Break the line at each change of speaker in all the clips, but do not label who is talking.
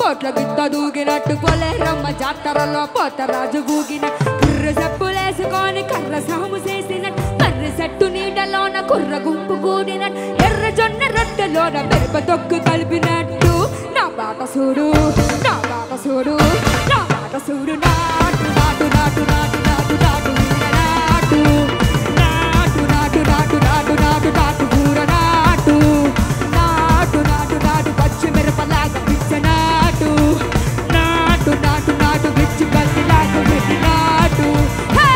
పోట్ల గిత్త దూగినట్టు పొలేరమ్మ జాతరలో పోతరాజు ఊగిన కుర్ర చెప్పులేసుకొని కర్ర సాము చేసినట్టు కర్ర చెట్టు నీడలోన కుర్ర గుంపు కూడినట్టు ఎర్ర జొన్న రొట్టెలోన మిరప తొక్కు కలిపినట్టు నా బాట చూడు నా బాట చూడు నా బాట చూడు నాటు నాటు నాటు నాటు నాటు నాటు ఊర నాటు నాటు నాటు నాటు నాటు నాటు నాటు ఊర నాటు నాటు నాటు నాటు పచ్చి మిరపలాగా పిచ్చ నాటు నాటు నాటు నాటు పిచ్చి పల్లిలాగా పెట్టి నాటు హే!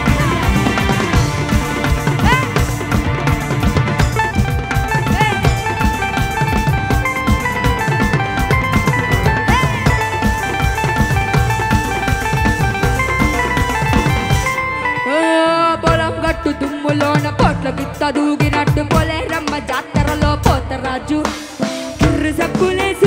హే! హే! ఓ పొలం గట్టు దుమ్ములోన పొట్ల గిత్త దూగినట్టు పొలేరమ్మ జాతరలో పోతరాజు కిర్రు సప్పులేసి